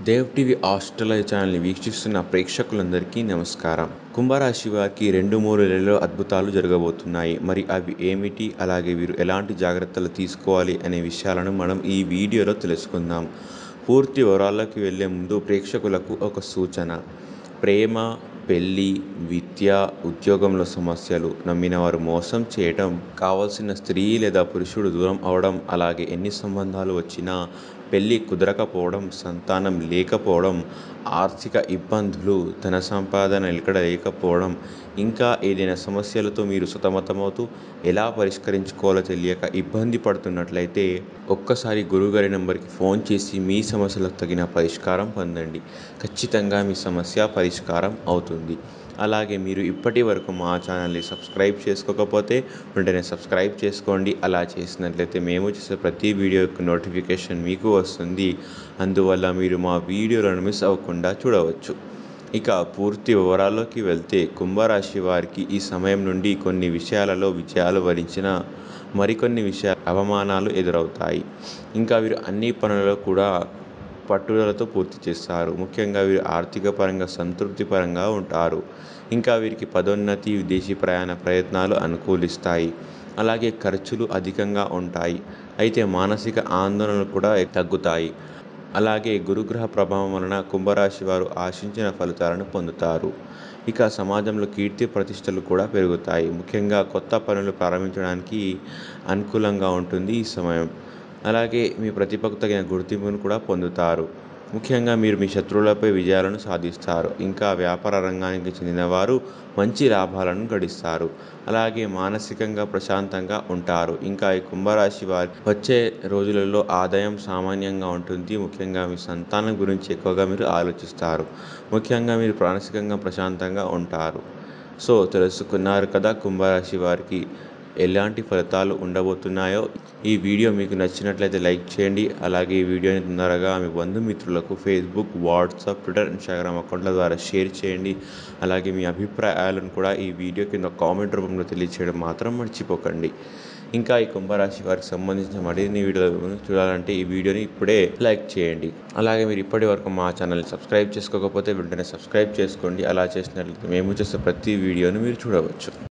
Dev TV Australia ఛానల్ని వీక్షిస్తున్న ప్రేక్షకులందరికీ నమస్కారం కుంభరాశి వారికి రెండు మూడు నెలల్లో అద్భుతాలు జరగబోతున్నాయి మరి అవి ఏమిటి అలాగే వీరు ఎలాంటి జాగ్రత్తలు తీసుకోవాలి అనే విషయాలను మనం ఈ వీడియోలో తెలుసుకుందాం పూర్తి వివరాల్లోకి వెళ్ళే ముందు ప్రేక్షకులకు ఒక సూచన ప్రేమ పెళ్ళి విద్య ఉద్యోగంలో సమస్యలు నమ్మిన వారు మోసం చేయడం కావాల్సిన స్త్రీ లేదా పురుషుడు దూరం అవడం అలాగే ఎన్ని సంబంధాలు వచ్చినా పెళ్ళి కుదరకపోవడం సంతానం లేకపోవడం ఆర్థిక ఇబ్బందులు ధన సంపాదన ఇక్కడ లేకపోవడం ఇంకా ఏదైనా సమస్యలతో మీరు సతమతమవుతూ ఎలా పరిష్కరించుకోవాలో తెలియక ఇబ్బంది పడుతున్నట్లయితే ఒక్కసారి గురువుగారి నెంబర్కి ఫోన్ చేసి మీ సమస్యలకు తగిన పరిష్కారం పొందండి ఖచ్చితంగా మీ సమస్య పరిష్కారం అవుతుంది అలాగే మీరు ఇప్పటి వరకు మా ఛానల్ని సబ్స్క్రైబ్ చేసుకోకపోతే వెంటనే సబ్స్క్రైబ్ చేసుకోండి అలా చేసినట్లయితే మేము చేసే ప్రతి వీడియో యొక్క నోటిఫికేషన్ మీకు వస్తుంది అందువల్ల మీరు మా వీడియోలను మిస్ అవ్వకుండా చూడవచ్చు ఇక పూర్తి వివరాల్లోకి వెళ్తే కుంభరాశి వారికి ఈ సమయం నుండి కొన్ని విషయాలలో విజయాలు వరించిన మరికొన్ని విషయాలు అవమానాలు ఎదురవుతాయి ఇంకా వీరు అన్ని పనులలో కూడా పట్టుదలతో పూర్తి చేస్తారు ముఖ్యంగా వీరు ఆర్థిక పరంగా సంతృప్తి పరంగా ఉంటారు ఇంకా వీరికి పదోన్నతి విదేశీ ప్రయాణ ప్రయత్నాలు అనుకూలిస్తాయి అలాగే ఖర్చులు అధికంగా ఉంటాయి అయితే మానసిక ఆందోళనలు కూడా తగ్గుతాయి అలాగే గురుగ్రహ ప్రభావం వలన కుంభరాశి వారు ఆశించిన ఫలితాలను పొందుతారు ఇక సమాజంలో కీర్తి ప్రతిష్టలు కూడా పెరుగుతాయి ముఖ్యంగా కొత్త పనులు ప్రారంభించడానికి అనుకూలంగా ఉంటుంది ఈ సమయం అలాగే మీ ప్రతిభకు తగిన గుర్తింపును కూడా పొందుతారు ముఖ్యంగా మీరు మీ శత్రువులపై విజయాలను సాధిస్తారు ఇంకా వ్యాపార రంగానికి చెందిన వారు మంచి లాభాలను గడిస్తారు అలాగే మానసికంగా ప్రశాంతంగా ఉంటారు ఇంకా ఈ కుంభరాశి వారి వచ్చే రోజులలో ఆదాయం సామాన్యంగా ఉంటుంది ముఖ్యంగా మీ సంతానం గురించి ఎక్కువగా మీరు ఆలోచిస్తారు ముఖ్యంగా మీరు మానసికంగా ప్రశాంతంగా ఉంటారు సో తెలుసుకున్నారు కదా కుంభరాశి వారికి ఎలాంటి ఫలితాలు ఉండబోతున్నాయో ఈ వీడియో మీకు నచ్చినట్లయితే లైక్ చేయండి అలాగే ఈ వీడియోని తొందరగా మీ బంధుమిత్రులకు ఫేస్బుక్ వాట్సాప్ ట్విట్టర్ ఇన్స్టాగ్రామ్ అకౌంట్ల ద్వారా షేర్ చేయండి అలాగే మీ అభిప్రాయాలను కూడా ఈ వీడియో కింద కామెంట్ రూపంలో తెలియచేయడం మాత్రం మర్చిపోకండి ఇంకా ఈ కుంభరాశి వారికి సంబంధించిన మరిన్ని వీడియోలు చూడాలంటే ఈ వీడియోని ఇప్పుడే లైక్ చేయండి అలాగే మీరు ఇప్పటి వరకు మా ఛానల్ని సబ్స్క్రైబ్ చేసుకోకపోతే వెంటనే సబ్స్క్రైబ్ చేసుకోండి అలా చేసినట్లయితే మేము చేసే ప్రతి వీడియోని మీరు చూడవచ్చు